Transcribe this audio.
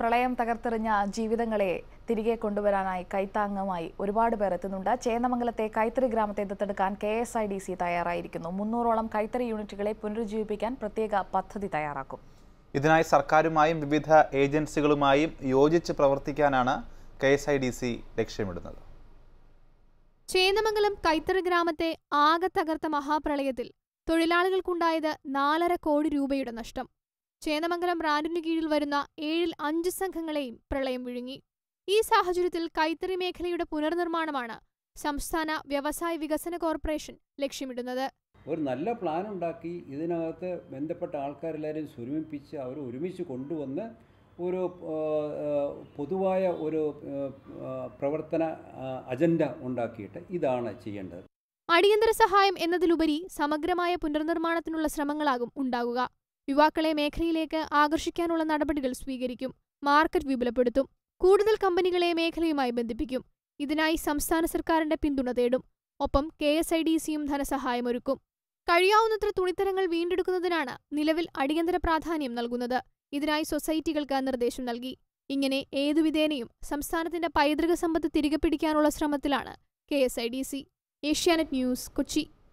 പ്രളയം തകർത്തെറിഞ്ഞ ജീവിതങ്ങളെ തിരികെ കൊണ്ടുവരാനായി കൈത്താങ്ങുമായി ഒരുപാട് പേർ എത്തുന്നുണ്ട് ചേന്നമംഗലത്തെ കൈത്തറി ഗ്രാമത്തെ ദത്തെടുക്കാൻ K S I D C തയ്യാറായിരിക്കുന്നു മുന്നൂറോളം കൈത്തറി യൂണിറ്റുകളെ പുനരുജ്ജീവിപ്പിക്കാൻ പ്രത്യേക പദ്ധതി തയ്യാറാക്കും ഇതിനായി സർക്കാരുമായും വിവിധ ഏജൻസികളുമായും യോജിച്ച് പ്രവർത്തിക്കാനാണ് K S I D C ലക്ഷ്യമിടുന്നത് ചേന്നമംഗലം കൈത്തറി ഗ്രാമത്തെ ആകെ തകർത്ത മഹാപ്രളയത്തിൽ തൊഴിലാളികൾക്കുണ്ടായത് നാലര കോടി രൂപയുടെ നഷ്ടം ചേന്നമംഗലം ബ്രാൻഡിനു കീഴിൽ വരുന്ന ഏഴിൽ അഞ്ച് സംഘങ്ങളെയും പ്രളയം വിഴുങ്ങി ഈ സാഹചര്യത്തിൽ കൈത്തറി മേഖലയുടെ പുനർനിർമ്മാണമാണ് സംസ്ഥാന വ്യവസായ വികസന കോർപ്പറേഷൻ ലക്ഷ്യമിടുന്നത് ഒരു നല്ല പ്ലാൻ ഉണ്ടാക്കി ഇതിനകത്ത് ബന്ധപ്പെട്ട ആൾക്കാരെല്ലാവരും സ്വരൂപിപ്പിച്ച് അവർ ഒരുമിച്ച് കൊണ്ടുവന്ന് ഒരു ആ, ആ, പൊതുവായ ഒരു ആ, ആ, പ്രവർത്തന ആ, അജണ്ട ഉണ്ടാക്കിയിട്ട് ഇതാണ് ചെയ്യേണ്ടത് അടിയന്തര സഹായം എന്നതിലുപരി സമഗ്രമായ പുനർനിർമ്മാണത്തിനുള്ള ശ്രമങ്ങളാകും ഉണ്ടാകുക യുവാക്കളെ മേഖലയിലേക്ക് ആകർഷിക്കാനുള്ള നടപടികൾ സ്വീകരിക്കും മാർക്കറ്റ് വിപുലപ്പെടുത്തും കൂടുതൽ കമ്പനികളെ മേഖലയുമായി ബന്ധിപ്പിക്കും ഇതിനായി സംസ്ഥാന സർക്കാരിന്റെ പിന്തുണ തേടും ഒപ്പം കെ എസ് ഐ ഡി സിയും ധനസഹായമൊരുക്കും കഴിയാവുന്നത്ര തുണിത്തരങ്ങൾ വീണ്ടെടുക്കുന്നതിനാണ് നിലവിൽ അടിയന്തര പ്രാധാന്യം നൽകുന്നത് ഇതിനായി സൊസൈറ്റികൾക്ക് നിർദ്ദേശം നൽകി ഇങ്ങനെ ഏതുവിധേനയും സംസ്ഥാനത്തിന്റെ പൈതൃക സമ്പത്ത് തിരികെ പിടിക്കാനുള്ള ശ്രമത്തിലാണ് K S I D C Asianet news Kochi